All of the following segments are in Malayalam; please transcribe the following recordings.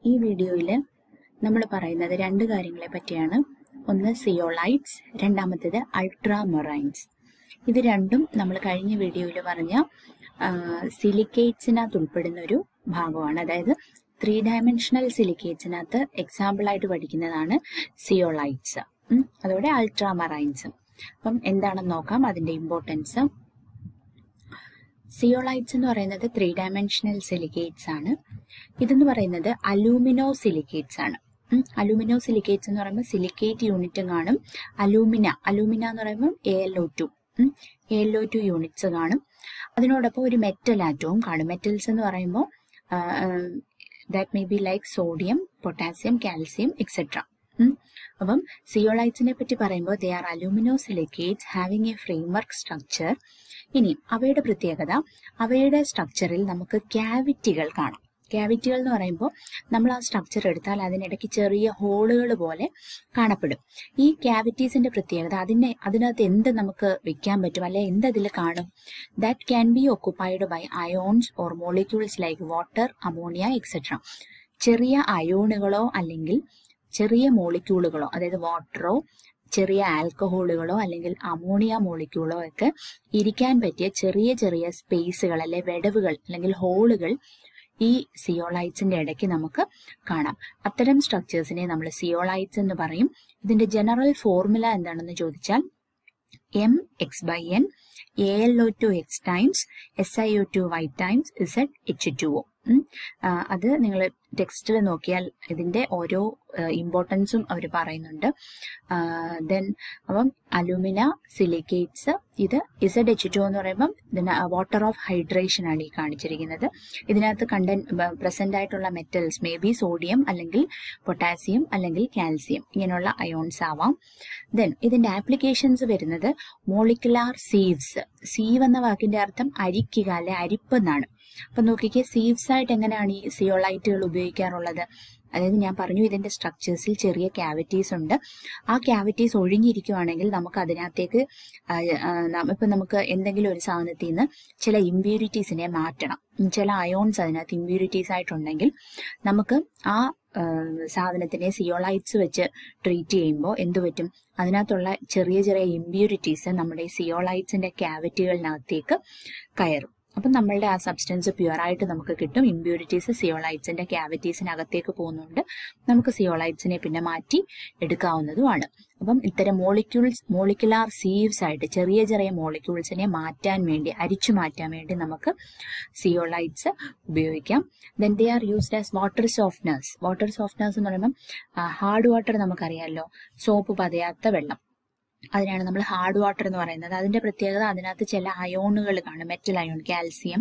ഈ വീഡിയോയിൽ നമ്മൾ പറയുന്നത് രണ്ട് കാര്യങ്ങളെ പറ്റിയാണ് ഒന്ന് സിയോളൈറ്റ്സ് രണ്ടാമത്തേത് അൾട്രാമൊറൈൻസ് ഇത് രണ്ടും നമ്മൾ കഴിഞ്ഞ വീഡിയോയിൽ പറഞ്ഞ സിലിക്കേറ്റ്സിനകത്ത് ഉൾപ്പെടുന്ന ഒരു ഭാഗമാണ് അതായത് ത്രീ ഡയമെൻഷണൽ സിലിക്കേറ്റ്സിനകത്ത് എക്സാമ്പിളായിട്ട് പഠിക്കുന്നതാണ് സിയോളൈറ്റ്സ് അതോടെ അൾട്രാമറൈൻസ് അപ്പം എന്താണെന്ന് നോക്കാം അതിന്റെ ഇമ്പോർട്ടൻസ് സിയോളൈറ്റ്സ് എന്ന് പറയുന്നത് ത്രീ ഡയമെൻഷണൽ സിലിക്കേറ്റ്സ് ആണ് ഇതെന്ന് പറയുന്നത് അലൂമിനോ സിലിക്കേറ്റ്സ് ആണ് അലൂമിനോ സിലിക്കേറ്റ്സ് എന്ന് പറയുമ്പോൾ സിലിക്കേറ്റ് യൂണിറ്റും കാണും അലൂമിന അലൂമിന എന്ന് പറയുമ്പോൾ A L O two A L O two units കാണും അതിനോടൊപ്പം ഒരു മെറ്റൽ ആറ്റവും കാണും മെറ്റൽസ് എന്ന് പറയുമ്പോൾ that may be like sodium potassium calcium etcetera അപ്പം സിയോളൈറ്റ്സിനെ പറ്റി പറയുമ്പോൾ they are alumino silicates having a framework structure ഇനി അവയുടെ പ്രത്യേകത അവയുടെ സ്ട്രക്ചറിൽ നമുക്ക് ക്യാവിറ്റികൾ കാണാം ക്യാവിറ്റികൾ എന്ന് പറയുമ്പോൾ നമ്മൾ ആ സ്ട്രക്ചർ എടുത്താൽ അതിനിടയ്ക്ക് ചെറിയ ഹോളുകൾ പോലെ കാണപ്പെടും ഈ ക്യാവിറ്റീസിന്റെ പ്രത്യേകത അതിനെ അതിനകത്ത് എന്ത് നമുക്ക് വെക്കാൻ പറ്റും അല്ലെ എന്ത് അതിൽ കാണും that can be occupied by ions or molecules like water ammonia etcetera ചെറിയ അയോണുകളോ അല്ലെങ്കിൽ ചെറിയ മോളിക്യൂളുകളോ അതായത് വാട്ടറോ ചെറിയ ആൽക്കഹോളുകളോ അല്ലെങ്കിൽ അമോണിയ മോളിക്യൂളോ ഒക്കെ ഇരിക്കാൻ പറ്റിയ ചെറിയ ചെറിയ സ്പേസുകൾ അല്ലെ വിടവുകൾ അല്ലെങ്കിൽ ഹോളുകൾ ഈ സിയോളൈറ്റ്സിന്റെ ഇടയ്ക്ക് നമുക്ക് കാണാം അത്തരം സ്ട്രക്ചേഴ്സിനെ നമ്മൾ സിയോളൈറ്റ്സ് എന്ന് പറയും ഇതിന്റെ ജനറൽ ഫോർമുല എന്താണെന്ന് ചോദിച്ചാൽ M X by N A L O two X times S I O two Y times Z H two O അത് നിങ്ങൾ ടെക്സ്റ്റിൽ നോക്കിയാൽ ഇതിന്റെ ഓരോ ഇമ്പോർട്ടൻസും അവർ പറയുന്നുണ്ട് ദെൻ അപ്പം അലൂമിന സിലിക്കേറ്റ്സ് ഇത് ഇസഡ് എച്ച് ടു എന്ന് പറയുമ്പം ഇതിന് വാട്ടർ ഓഫ് ഹൈഡ്രേഷൻ ആണ് ഈ കാണിച്ചിരിക്കുന്നത് ഇതിനകത്ത് കണ്ടൻ പ്രസന്റ് ആയിട്ടുള്ള മെറ്റൽസ് മേ ബി സോഡിയം അല്ലെങ്കിൽ പൊട്ടാസ്യം അല്ലെങ്കിൽ കാൽസ്യം ഇങ്ങനെയുള്ള അയോൺസ് ആവാം ദെൻ ഇതിന്റെ ആപ്ലിക്കേഷൻസ് വരുന്നത് മോളിക്കുലാർ സീവ്സ് സീവ് എന്ന വാക്കിന്റെ അർത്ഥം അരിക്കുക അല്ലെ അരിപ്പ് എന്നാണ് അപ്പൊ നോക്കിക്കേ സീവ്സ് ആയിട്ട് എങ്ങനെയാണ് ഈ സിയോളൈറ്റുകൾ ഉപയോഗിക്കാറുള്ളത് അതായത് ഞാൻ പറഞ്ഞു ഇതിന്റെ സ്ട്രക്ചേഴ്സിൽ ചെറിയ ക്യാവിറ്റീസ് ഉണ്ട് ആ ക്യാവിറ്റീസ് ഒഴിഞ്ഞിരിക്കുവാണെങ്കിൽ നമുക്ക് അതിനകത്തേക്ക് ഇപ്പൊ നമുക്ക് എന്തെങ്കിലും ഒരു സാധനത്തിൽ നിന്ന് ചില ഇമ്പ്യൂരിറ്റീസിനെ മാറ്റണം ചില അയോൺസ് അതിനകത്ത് ഇമ്പ്യൂരിറ്റീസ് ആയിട്ടുണ്ടെങ്കിൽ നമുക്ക് ആ സാധനത്തിനെ സിയോളൈറ്റ്സ് വെച്ച് ട്രീറ്റ് ചെയ്യുമ്പോൾ എന്തു പറ്റും അതിനകത്തുള്ള ചെറിയ ചെറിയ ഇമ്പ്യൂരിറ്റീസ് നമ്മുടെ ഈ സിയോളൈറ്റ്സിന്റെ ക്യാവിറ്റികളിനകത്തേക്ക് കയറും അപ്പം നമ്മളുടെ ആ സബ്സ്റ്റൻസ് പ്യുവർ ആയിട്ട് നമുക്ക് കിട്ടും ഇമ്പ്യൂരിറ്റീസ് സിയോളൈറ്റ്സിന്റെ ക്യാവിറ്റീസിനകത്തേക്ക് പോകുന്നുണ്ട് നമുക്ക് സിയോളൈറ്റ്സിനെ പിന്നെ മാറ്റി എടുക്കാവുന്നതുമാണ് അപ്പം ഇത്തരം മോളിക്യൂൾസ് മോളിക്കുലാർ സീവ്സ് ആയിട്ട് ചെറിയ ചെറിയ മോളിക്യൂൾസിനെ മാറ്റാൻ വേണ്ടി അരിച്ചു മാറ്റാൻ വേണ്ടി നമുക്ക് സിയോളൈറ്റ്സ് ഉപയോഗിക്കാം then they are used as water softeners water softeners എന്ന് പറയുമ്പോൾ ഹാർഡ് വാട്ടർ നമുക്കറിയാമല്ലോ സോപ്പ് പതയാത്ത വെള്ളം അതിനാണ് നമ്മൾ ഹാർഡ് വാട്ടർ എന്ന് പറയുന്നത് അതിന്റെ പ്രത്യേകത അതിനകത്ത് ചില അയോണുകൾ കാണും മെറ്റൽ അയോൺ കാൽസ്യം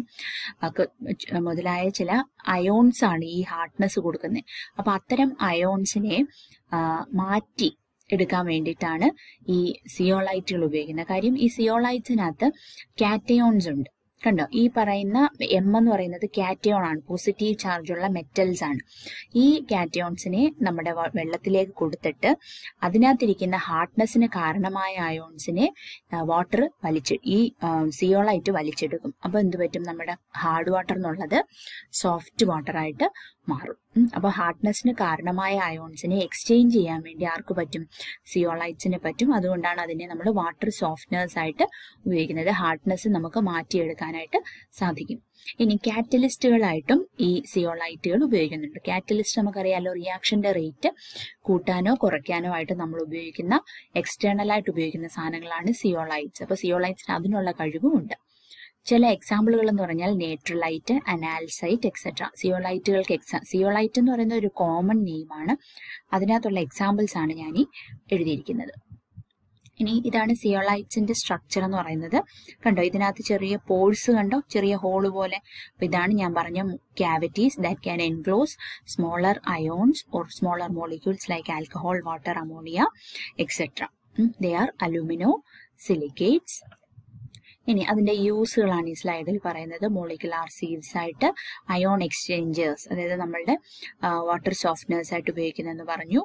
മുതലായ ചില അയോൺസ് ആണ് ഈ ഹാർഡ്നെസ് കൊടുക്കുന്നത് അപ്പൊ അത്തരം അയോൺസിനെ മാറ്റി എടുക്കാൻ വേണ്ടിയിട്ടാണ് ഈ സിയോളൈറ്റുകൾ ഉപയോഗിക്കുന്നത് കാര്യം ഈ സിയോളൈറ്റ്സിനകത്ത് കാറ്റയോൺസ് ഉണ്ട് കണ്ടോ ഈ പറയുന്ന എം എന്ന് പറയുന്നത് കാറ്റയോൺ ആണ് പോസിറ്റീവ് ചാർജുള്ള മെറ്റൽസ് ആണ് ഈ കാറ്റയോൺസിനെ നമ്മുടെ വെള്ളത്തിലേക്ക് കൊടുത്തിട്ട് അതിനകത്തിരിക്കുന്ന ഹാർഡ്നെസ്സിന് കാരണമായ അയോൺസിനെ വാട്ടർ വലിച്ച് ഈ സിയോളായിട്ട് വലിച്ചെടുക്കും അപ്പൊ എന്ത് പറ്റും നമ്മുടെ ഹാർഡ് വാട്ടർ എന്നുള്ളത് സോഫ്റ്റ് വാട്ടർ ആയിട്ട് മാറും അപ്പൊ ഹാർഡ്നെസ്സിന് കാരണമായ അയോൺസിനെ എക്സ്ചേഞ്ച് ചെയ്യാൻ വേണ്ടി ആർക്ക് പറ്റും സിയോളൈറ്റ്സിന് പറ്റും അതുകൊണ്ടാണ് അതിനെ നമ്മൾ വാട്ടർ സോഫ്റ്റ്നേഴ്സ് ആയിട്ട് ഉപയോഗിക്കുന്നത് ഹാർഡ്നെസ് നമുക്ക് മാറ്റിയെടുക്കാനായിട്ട് സാധിക്കും ഇനി കാറ്റലിസ്റ്റുകളായിട്ടും ഈ സിയോളൈറ്റുകൾ ഉപയോഗിക്കുന്നുണ്ട് കാറ്റലിസ്റ്റ് നമുക്കറിയാലോ റിയാക്ഷന്റെ റേറ്റ് കൂട്ടാനോ കുറയ്ക്കാനോ ആയിട്ട് നമ്മൾ ഉപയോഗിക്കുന്ന എക്സ്റ്റേണൽ ആയിട്ട് ഉപയോഗിക്കുന്ന സാധനങ്ങളാണ് സിയോളൈറ്റ്സ് അപ്പൊ സിയോളൈറ്റ്സിന് അതിനുള്ള കഴിവുമുണ്ട് ചില എക്സാമ്പിളുകൾ എന്ന് പറഞ്ഞാൽ നേട്രലൈറ്റ് അനാൽസൈറ്റ് എക്സെട്ര സിയോലൈറ്റുകൾക്ക് എക്സാ സിയോലൈറ്റ് എന്ന് പറയുന്ന ഒരു കോമൺ നെയിമാണ് അതിനകത്തുള്ള എക്സാമ്പിൾസ് ആണ് ഞാൻ ഈ എഴുതിയിരിക്കുന്നത് ഇനി ഇതാണ് സിയോളൈറ്റ്സിന്റെ സ്ട്രക്ചർ എന്ന് പറയുന്നത് കണ്ടോ ഇതിനകത്ത് ചെറിയ പോഴ്സ് കണ്ടോ ചെറിയ ഹോള് പോലെ അപ്പൊ ഇതാണ് ഞാൻ പറഞ്ഞ cavities that can enclose smaller ions or smaller molecules like alcohol water ammonia etcetera they are alumino silicates ഇനി അതിന്റെ യൂസുകളാണ് ഈ സ്ലൈഡിൽ പറയുന്നത് മോളിക്കുലാർ സീവ്സ് ആയിട്ട് അയോൺ എക്സ്ചേഞ്ചേഴ്സ് അതായത് നമ്മളുടെ വാട്ടർ സോഫ്റ്റ്നേഴ്സ് ആയിട്ട് ഉപയോഗിക്കുന്നതെന്ന് പറഞ്ഞു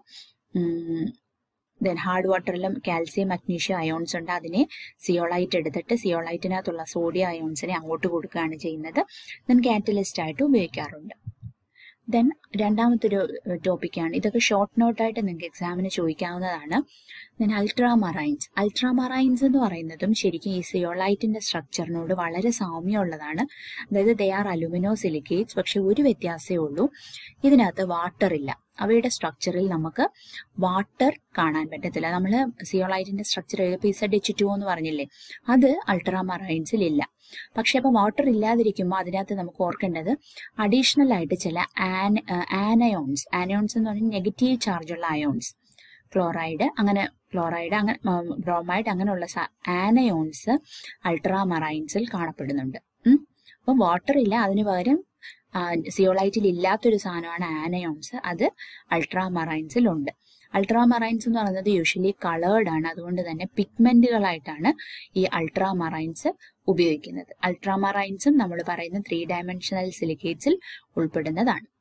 ദെൻ ഹാർഡ് വാട്ടറിലും കാൽസ്യം മഗ്നീഷ്യം അയോൺസ് ഉണ്ട് അതിനെ സിയോളൈറ്റ് എടുത്തിട്ട് സിയോളൈറ്റിനകത്തുള്ള സോഡിയം അയോൺസിനെ അങ്ങോട്ട് കൊടുക്കുകയാണ് ചെയ്യുന്നത് ദെൻ കാറ്റലിസ്റ്റ് ആയിട്ട് ഉപയോഗിക്കാറുണ്ട് ദെൻ രണ്ടാമത്തൊരു ടോപ്പിക്കാണ് ഇതൊക്കെ ഷോർട്ട് നോട്ടായിട്ട് നിങ്ങൾക്ക് എക്സാമിന് ചോദിക്കാവുന്നതാണ് ദെൻ അൾട്രാമറൈൻസ് അൾട്രാമറൈൻസ് എന്ന് പറയുന്നതും ശരിക്കും ഈ സിയോളൈറ്റിന്റെ സ്ട്രക്ചറിനോട് വളരെ സാമ്യമുള്ളതാണ് അതായത് ദേ ആർ അലുമിനോ സിലിക്കേറ്റ്സ് പക്ഷെ ഒരു വ്യത്യാസമേ ഉള്ളൂ ഇതിനകത്ത് വാട്ടർ ഇല്ല അവയുടെ സ്ട്രക്ചറിൽ നമുക്ക് വാട്ടർ കാണാൻ പറ്റത്തില്ല നമ്മൾ സിയോളൈറ്റിന്റെ സ്ട്രക്ചർ എഴുതിയപ്പോൾ ഇസഡ് എച്ച് ടു എന്ന് പറഞ്ഞില്ലേ അത് അൾട്രാമറൈൻസിൽ ഇല്ല പക്ഷെ അപ്പോൾ വാട്ടർ ഇല്ലാതിരിക്കുമ്പോൾ അതിനകത്ത് നമുക്ക് ഓർക്കേണ്ടത് അഡീഷണൽ ആയിട്ട് ചില ആൻ ആനയോൺസ് ആനയോൺസ് എന്ന് പറഞ്ഞാൽ നെഗറ്റീവ് ചാർജുള്ള അയോൺസ് ക്ലോറൈഡ് അങ്ങനെ ക്ലോറൈഡ് അങ്ങനെ ബ്രോമൈഡ് അങ്ങനെയുള്ള ആനയോൺസ് അൾട്രാമറൈൻസിൽ കാണപ്പെടുന്നുണ്ട് അപ്പം വാട്ടർ ഇല്ല അതിന് പകരം സിയോളൈറ്റിൽ ഇല്ലാത്തൊരു സാധനമാണ് ആനയോൺസ് അത് അൾട്രാമറൈൻസിൽ ഉണ്ട് അൾട്രാമറൈൻസ് എന്ന് പറയുന്നത് യൂഷ്വലി കളേർഡ് ആണ് അതുകൊണ്ട് തന്നെ പിഗ്മെന്റുകളായിട്ടാണ് ഈ അൾട്രാമറൈൻസ് ഉപയോഗിക്കുന്നത് അൾട്രാമറൈൻസും നമ്മൾ പറയുന്ന ത്രീ ഡയമെൻഷണൽ സിലിക്കേറ്റ്സിൽ ഉൾപ്പെടുന്നതാണ്